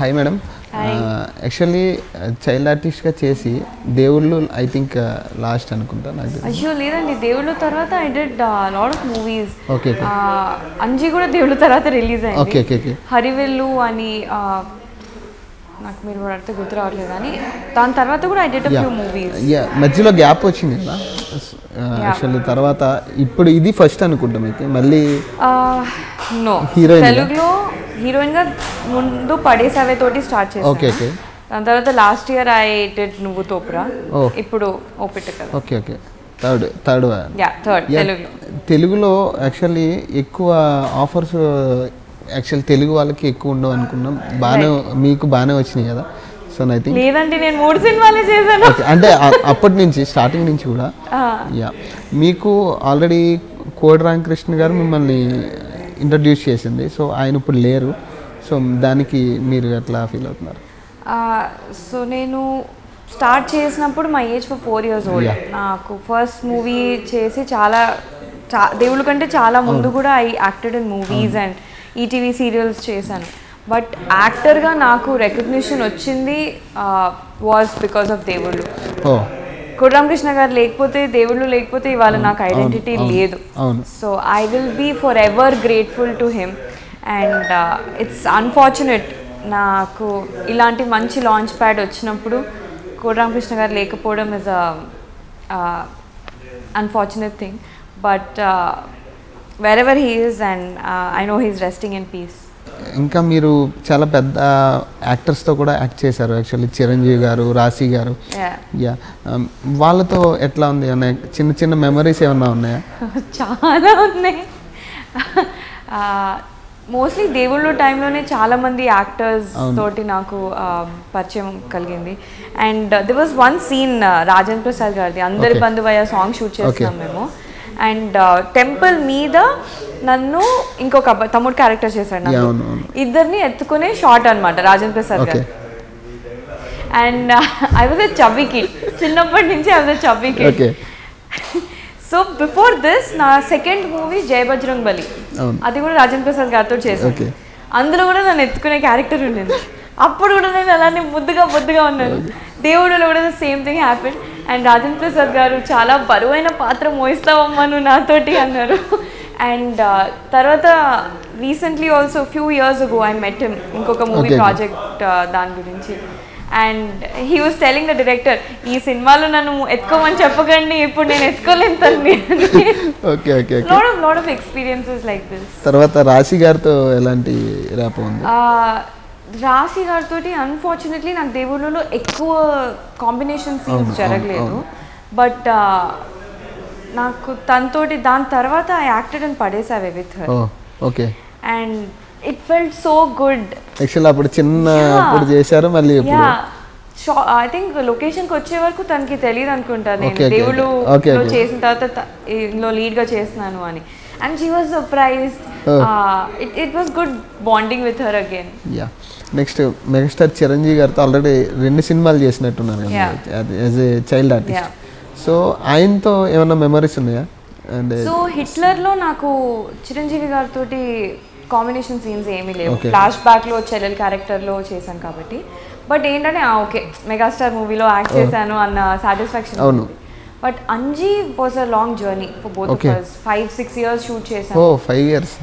Hi madam actually child ఆర్టిస్ట్గా చేసి దేవుళ్ళు ఐ థింక్ లాస్ట్ అనుకుంటా నాకు తెలిసి. అయ్యో లేదండి దేవుళ్ళు తర్వాత I did lot of movies okay okay Anji కూడా దేవుళ్ళ తర్వాత రిలీజ్ ఓకే అయింది ఓకే ఓకే హరివెల్లు అని ఆ, నాకు మీరు కూడా అడిగితే గుర్తు రావట్లేదు కానీ దాని తర్వాత కూడా I did a few movies yeah మధ్యలో గ్యాప్ వచ్చింది కదా యాక్చువల్లీ తర్వాత ఇప్పుడు ఇది ఫస్ట్ అనుకుంటా మీకు మళ్ళీ నో Heroine గా? తెలుగులో హీరోయిన్ గా ముందు పడేసావే తోటి స్టార్ట్ ఓకే చేశాను ఓకే దాని తర్వాత లాస్ట్ ఇయర్ ఐ డెడ్ నువ్వు తోపురా Oh. ఇప్పుడు ఓపిట కదా okay okay third third yeah third తెలుగులో తెలుగులో యాక్చువల్లీ ఎక్కువ ఆఫర్స్ యాక్చువల్ తెలుగు వాళ్ళకి ఎక్కువ ఉండవు అనుకున్నాం బాగానే మీకు బాగానే వచ్చినాయి కదా సో ఐ థింక్ లేదండి నేను మూడు సినిమాలే చేశాను ఓకే అంటే అ- అప్పటి నుంచి స్టార్టింగ్ నుంచి కూడా యా మీకు ఆల్రెడీ కోడి రామకృష్ణ గారు మిమ్మల్ని ఇంట్రడ్యూస్ చేసింది సో ఆయన ఇప్పుడు లేరు సో దానికి మీరు ఎట్లా ఫీల్ అవుతున్నారు సో నేను స్టార్ట్ చేసినప్పుడు మా age for four years old Yeah. నాకు ఫస్ట్ మూవీ చేసి చాలా చా దేవుళ్ళ కంటే చాలా ముందు కూడా I acted in movies and ETV serials చేశాను బట్ యాక్టర్గా నాకు రికగ్నిషన్ వచ్చింది వాజ్ బికాస్ ఆఫ్ దేవుళ్ళు ఓ కుర్రామకృష్ణ గారు లేకపోతే దేవుళ్ళు లేకపోతే ఇవాళ నాకు ఐడెంటిటీ అవును, లేదు అవును so I will be forever grateful to him and it's unfortunate నాకు ఇలాంటి మంచి లాంచ్ ప్యాడ్ వచ్చినప్పుడు కోటరామకృష్ణ గారు లేకపోవడం is unfortunate thing but wherever he is and I know he's resting in peace ఇంకా మీరు చాలా పెద్ద యాక్టర్స్తో కూడా యాక్ట్ చేశారు యాక్చువల్లీ చిరంజీవి గారు రాశి గారు యా వాళ్ళతో ఎట్లా ఉంది ఏమన్నా చిన్న చిన్న మెమరీస్ ఏమన్నా ఉన్నాయా చాలా ఉన్నాయి మోస్ట్లీ దేవుళ్ళు టైంలోనే చాలా మంది యాక్టర్స్ తోటి నాకు ఆ, పరిచయం కలిగింది and the was one scene Rajendra Prasad గారిది అందరి Okay. బంధువయ్య సాంగ్ షూట్ చేస్తున్నాం మేము అండ్ టెంపుల్ మీద నన్ను ఇంకొక అబ్బాయి తమ్ముడు క్యారెక్టర్ చేశాడు Yeah, నాకు. అవును, అవును. ఇద్దరిని ఎత్తుకునే షార్ట్ అన్నమాట Rajendra Prasad okay garu and I was a chubby kid చిన్నప్పటి నుంచి I was a chubby kid okay so before this నా సెకండ్ మూవీ జయ బజరంగ్ బలి అవును. అది కూడా రాజేంద్ర ప్రసాద్ గారితో చేశాను Okay. అందులో కూడా నన్ను ఎత్తుకునే క్యారెక్టర్ ఉండింది అప్పుడు కూడా నేను అలానే ముద్దుగా ముద్దుగా ఉన్నాను దేవుడిలో కూడా same thing happen and Rajendra Prasad garu చాలా బరువైన పాత్ర మోయిస్తావమ్మా నువ్వు నాతోటి అన్నారు అండ్ తర్వాత recently also few years ago I met him ఇంకొక మూవీ Okay. ప్రాజెక్ట్ దాని గురించి and he was telling the director ఈ సినిమాలో నన్ను ఎత్తుకోమని చెప్పకండి ఇప్పుడు నేను ఎత్తుకోలేను తన్ని okay okay okay lot of lot of experiences like this తర్వాత రాశి గారితో ఎలాంటి ర్యాప్ ఉంది రాశి గారితో అన్ఫార్చునేట్లీ నాకు దేవుళ్ళలో ఎక్కువ కాంబినేషన్ సీన్స్ అవును, జరగలేదు అవును. బట్ నాకు తనతోటి దాని తర్వాత I acted and Padesave with her oh okay and it felt so good actual అప్పుడు చిన్న అప్పుడు చేశారు మళ్ళీ ఇప్పుడు యా ఐ థింక్ లొకేషన్కి వచ్చే వరకు తనకి తెలియదు అనుకుంటా Okay, నేను okay, దేవుళ్ళు okay, okay. చేసిన తర్వాత త- ఇందులో లీడ్గా చేస్తున్నాను అని and she was surprise Oh. It it was good bonding with her again yeah next megastar Chiranjeevi గారితో ఆల్రెడీ రెండు సినిమాలు చేసినట్టున్నారు Yeah. As a child artist Yeah. So ఆయనతో ఏమన్నా మెమరీస్ ఉన్నాయా అండ్ సో హిట్లర్లో నాకు చిరంజీవి గారితో కాంబినేషన్ సీన్స్ ఏమీ లేవు Okay. ఫ్లాష్ బ్యాక్లో చెల్లెల్ క్యారెక్టర్లో చేశాను కాబట్టి బట్ ఏంటంటే ఓకే మెగాస్టార్ మూవీలో యాక్ట్ చేశాను అన్న సాటిస్ఫాక్షన్ అవును. But Anji was a long journey for both Okay. Five six years shoot oh చేశాను ఫైవ్ ఇయర్స్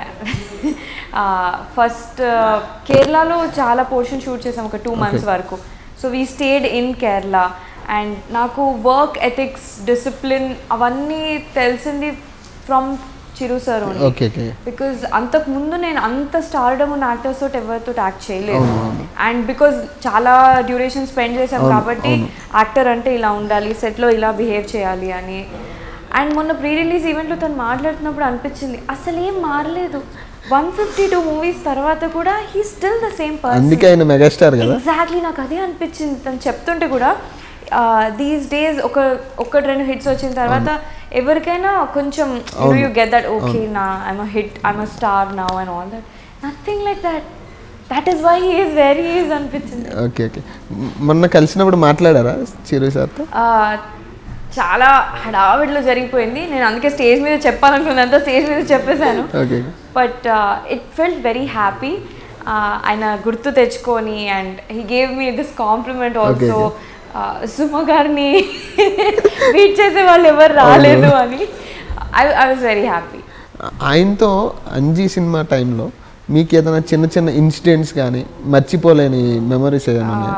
ఫస్ట్ కేరళలో చాలా పోర్షన్ షూట్ చేసాం ఒక టూ మంత్స్ వరకు so we stayed in Kerala and నాకు వర్క్ ఎథిక్స్ డిసిప్లిన్ అవన్నీ తెలిసింది from Chiru sir okay okay because అంతకు ముందు నేను అంత స్టార్డమ్ ఉన్న యాక్టర్స్ తోటి ఎవరితో యాక్ట్ చేయలేదు అవును, అవును. అండ్ బికాజ్ చాలా డ్యూరేషన్ స్పెండ్ చేసాం అవును, కాబట్టి అవును. యాక్టర్ అంటే ఇలా ఉండాలి సెట్లో ఇలా బిహేవ్ చేయాలి అని అండ్ మొన్న ప్రీ రిలీజ్ ఈవెంట్లో తను మాట్లాడుతున్నప్పుడు అనిపించింది అసలు ఏం మారలేదు వన్ ఫిఫ్టీ టూ మూవీస్ తర్వాత కూడా he still the same person అందుకే ఆయన మెగాస్టార్ కదా ఎగ్జాక్ట్లీ నాకు అదే అనిపించింది తను చెప్తుంటే కూడా దీస్ డేస్ ఒక ఒకటి రెండు హిట్స్ వచ్చిన తర్వాత ఎవరికైనా కొంచెం యూ గెట్ దట్ ఓకే నా I'm hit I'm star now and all that nothing like that that is why is very is అనిపించింది ఓకే ఓకే మొన్న కలిసినప్పుడు మాట్లాడారా చిరు సార్తో ఆ, చాలా హడావిడిలో జరిగిపోయింది నేను అందుకే స్టేజ్ మీద చెప్పాలనుకున్నంత స్టేజ్ మీద చెప్పేశాను okay but it felt very happy ఆయన గుర్తు తెచ్చుకొని and he gave me this compliment also Suma గారిని మీట్ చేసే వాళ్ళు ఎవరు రాలేదు అని I I was very happy ఆయనతో అంజీ సినిమా టైంలో మీకు ఏదైనా చిన్న చిన్న ఇన్సిడెంట్స్ కానీ మర్చిపోలేని మెమరీస్ ఏదైనా ఉన్నాయా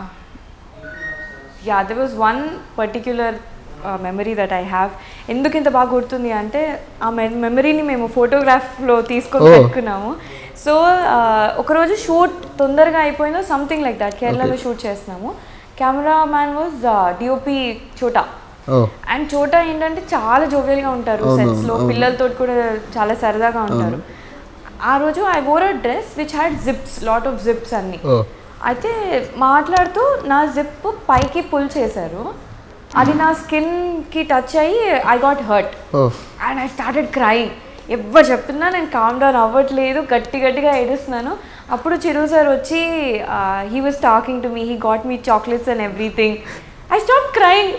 yeah there was one particular memory that I have ఎందుకు ఇంత బాగా గుర్తుంది అంటే ఆ మెమరీని మేము ఫోటోగ్రాఫ్లో తీసుకొని Oh. పెట్టుకున్నాము సో ఒకరోజు షూట్ తొందరగా అయిపోయిందో సంథింగ్ లైక్ దట్ కేరళలో షూట్ చేస్తున్నాము cameraman was DOP Chota oh and చోటా ఏంటంటే చాలా జోవియల్గా ఉంటారు అవును, సెట్స్ లో అవును. పిల్లలతో కూడా చాలా సరదాగా ఉంటారు ఆ రోజు I wore a dress which had zips lot of zips అన్ని ఓ అయితే మాట్లాడుతూ నా జిప్ పైకి పుల్ చేశారు అది నా స్కిన్కి టచ్ అయ్యి I got hurt oh and I started crying ఎవరు చెప్తున్నా నేను కామ్ డౌన్ అవ్వట్లేదు గట్టి గట్టిగా ఏడుస్తున్నాను అప్పుడు చిరు సార్ వచ్చి he was talking to me he got me chocolates and everything I stop crying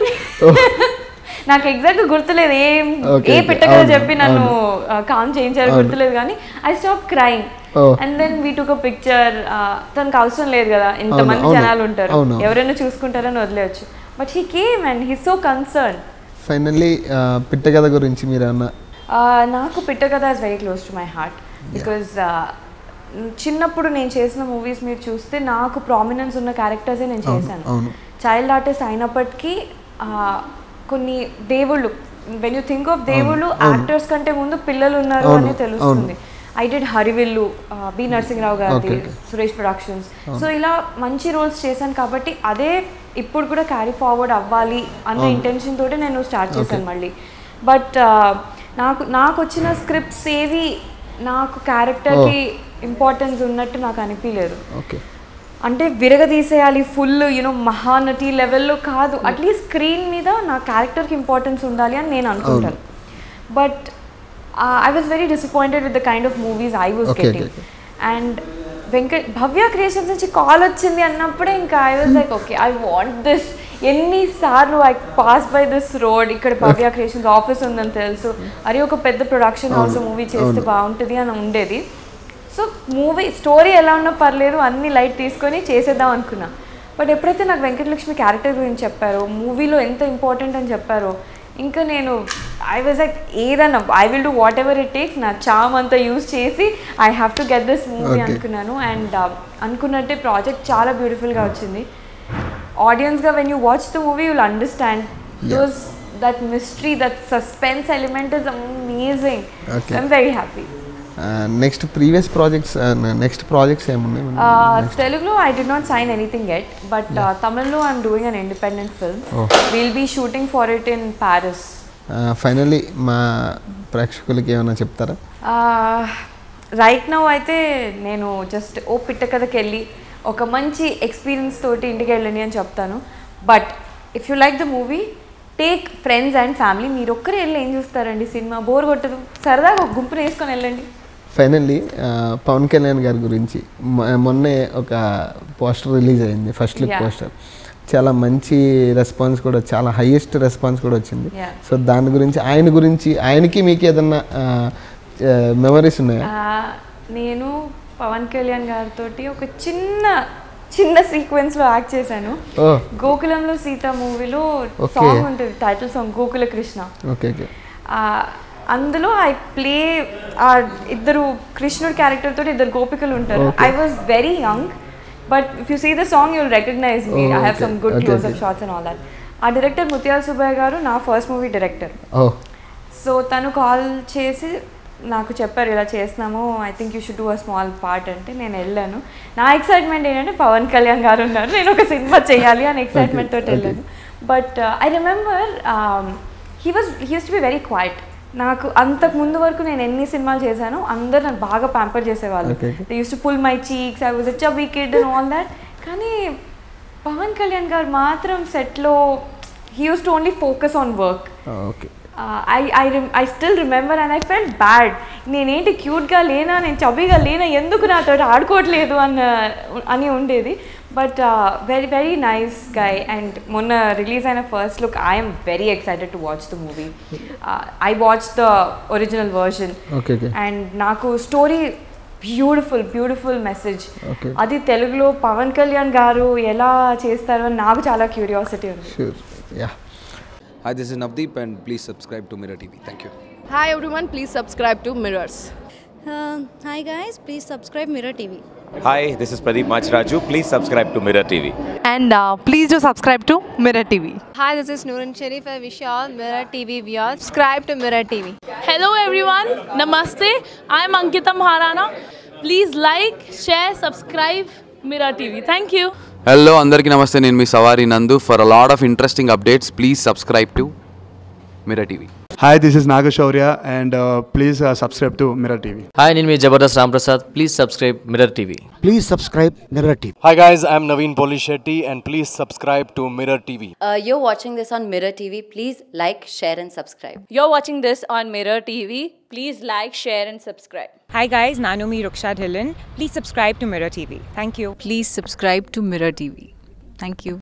నాకు ఎగ్జాక్ట్ గుర్తులేదు ఏం Okay, ఏ okay. పెట్టగల అవును, చెప్పి నన్ను కామ్ చేయించారు అవును. గుర్తులేదు కానీ I stop crying Oh. And then we took picture తనకు అవసరం లేదు కదా ఇంతమంది అవును, జనాలు ఉంటారు అవును. ఎవరైనా చూసుకుంటారని వదిలేయచ్చు but he came and he so concern finally Pitta Katha గురించి మీరు ఏమన్నా నాకు Pitta Katha is very close to my heart because చిన్నప్పుడు నేను చేసిన మూవీస్ మీరు చూస్తే నాకు ప్రామినెన్స్ ఉన్న క్యారెక్టర్సే నేను అవును, చేశాను అవును. చైల్డ్ ఆర్టిస్ట్ అయినప్పటికీ ఆ, కొన్ని Devullu when you think of Devullu actors కంటే ముందు పిల్లలు ఉన్నారు అవును, అని తెలుస్తుంది I did Harivillu B Narasimharao గారిది Okay, okay. Suresh Productions so ఇలా మంచి రోల్స్ చేశాను కాబట్టి అదే ఇప్పుడు కూడా క్యారీ ఫార్వర్డ్ అవ్వాలి అన్న ఇంటెన్షన్ తోటి నేను స్టార్ట్ చేశాను మళ్ళీ బట్ నాకు నాకు వచ్చిన స్క్రిప్ట్స్ ఏవి నాకు క్యారెక్టర్కి ఇంపార్టెన్స్ ఉన్నట్టు నాకు అనిపించలేదు ఓకే అంటే విరగదీసేయాలి ఫుల్ యూనో మహానటి లెవెల్లో కాదు అట్లీస్ట్ స్క్రీన్ మీద నా క్యారెక్టర్కి ఇంపార్టెన్స్ ఉండాలి అని నేను అనుకుంటాను but I was very disappointed with the kind of movies I was Okay, getting okay, and Venkat Bhavya Creations నుంచి కాల్ వచ్చింది అన్నప్పుడే ఇంకా I was like okay I want this ఎన్నిసార్లు I pass by this road ఇక్కడ భవ్య క్రియేషన్స్ ఆఫీస్ ఉందని తెలుసు అది ఒక పెద్ద ప్రొడక్షన్ హౌస్ మూవీ చేస్తే బాగుంటుంది అని ఉండేది సో మూవీ స్టోరీ ఎలా ఉన్నా పర్లేదు అన్ని లైట్ తీసుకొని చేసేద్దాం అనుకున్నా బట్ ఎప్పుడైతే నాకు వెంకటలక్ష్మి క్యారెక్టర్ గురించి చెప్పారో మూవీలో ఎంత ఇంపార్టెంట్ అని చెప్పారో ఇంకా నేను ఐ వాజ్ లైక్ ఏదన్నా I will do whatever it takes నా చామ్ అంతా యూజ్ చేసి I have to get this movie Okay. అనుకున్నాను అండ్ అనుకున్నట్టే ప్రాజెక్ట్ చాలా బ్యూటిఫుల్గా వచ్చింది ఆడియన్స్గా when you watch the movie you'll understand those that mystery that suspense element is amazing Okay. I'm very happy next previous projects next projects ఏమున్నాయి Uh, Telugu, I did not sign anything yet, but uh, Tamil, I'm doing an independent film. Oh. We'll be shooting for it in Paris. Finally మా ప్రేక్షకులకి ఏమైనా చెప్తారా right now అయితే నేను just ఓ పిట్ట కథకి వెళ్ళి ఒక మంచి ఎక్స్పీరియన్స్ తోటి ఇంటికి వెళ్ళండి అని చెప్తాను but if you like the movie take friends and family మీరు ఒక్కరే వెళ్ళి ఏం చూస్తారండి సినిమా బోర్ కొట్టదు సరదాగా ఒక గుంపుని వేసుకొని వెళ్ళండి ఫైనల్లీ పవన్ కళ్యాణ్ గారి గురించి మొ- మొన్నే ఒక పోస్టర్ రిలీజ్ అయింది ఫస్ట్ లుక్ Yeah. పోస్టర్ చాలా మంచి రెస్పాన్స్ కూడా చాలా హైయెస్ట్ రెస్పాన్స్ కూడా వచ్చింది Yeah. సో దాని గురించి ఆయన గురించి ఆయనకి మీకు ఏదన్నా మెమరీస్ ఉన్నాయా ఆ, నేను పవన్ కళ్యాణ్ గారితో ఒక చిన్న చిన్న సీక్వెన్స్ లో యాక్ట్ చేశాను ఓ గోకులంలో సీత మూవీలో Okay. సాంగ్ ఉంటుంది title song Gokula Krishna okay okay ఆ, అందులో ఐ ప్లే ఆ ఇద్దరు కృష్ణుడు క్యారెక్టర్ తోటి ఇద్దరు గోపికలు ఉంటారు Okay. I was very young but if you see the song you'll recognise me Oh, I have okay. Some good Okay, close up okay. Shots and all that ఆ director Muthyala Subbaiah garu నా first movie director oh so తను call చేసి నాకు చెప్పారు ఇలా చేస్తున్నాము I think you should do a small part అంటే నేను వెళ్ళాను నా ఎక్సైట్మెంట్ ఏంటంటే పవన్ కళ్యాణ్ గారు ఉన్నారు నేను ఒక సినిమా చేయాలి అని ఎక్సైట్మెంట్ తోటి Okay, వెళ్ళాను but I remember he was he's to be very quiet నాకు అంతకు ముందు వరకు నేను ఎన్ని సినిమాలు చేశానో అందరు నన్ను బాగా ప్యాంపర్ చేసేవాళ్ళు Okay, okay. They use to pull my cheeks I was a chubby kid and all that కానీ పవన్ కళ్యాణ్ గారు మాత్రం సెట్లో he use to only focus on work okay I I I still remember and I felt bad నేనేంటి క్యూట్గా లేనా నేను చబీగా లేనా ఎందుకు నాతో ఆడుకోవట్లేదు అన్న అని ఉండేది but very very nice guy and మొన్న రిలీజ్ అయిన first look I'm very excited to watch the movie I watch the original version okay okay and నాకు story beautiful beautiful message Okay. అది తెలుగులో పవన్ కళ్యాణ్ గారు ఎలా చేస్తారో అని నాకు చాలా క్యూరియాసిటీ ఉంది sure yeah Hi, this is Navdeep, and please subscribe to Mirror TV. Thank you. Hi everyone, please subscribe to Mirrors. Uh, hi guys, please subscribe Mirror TV. Hi, this is Pradeep Machraju. Please subscribe to Mirror TV. and uh, please do subscribe to Mirror TV. Hi, this is Noorun Sharif. I wish you all Mirror TV viewers subscribe to Mirror TV. Hello everyone, Namaste. I'm Ankita Maharana. Please like, share, subscribe Mira TV. Thank you. Hello అందరికీ నమస్తే నేను మీ Savari Nandu for a lot of interesting updates please subscribe to Mira TV Hi, this is Nagashaurya, and uh, please uh, subscribe to Mirror TV. Hi నేను మీ Jabardasth Ramprasad please subscribe Mirror TV Please subscribe Mirror TV. Hi guys, I'm Naveen Polishetty and please subscribe to Mirror TV. Uh, you're watching this on Mirror TV. Please like, share, and subscribe. You're watching this on Mirror TV. Please like, share, and subscribe. Hi guys, Nanumi Ruksha Dhillon. Please subscribe to Mirror TV. Thank you. Please subscribe to Mirror TV. Thank you.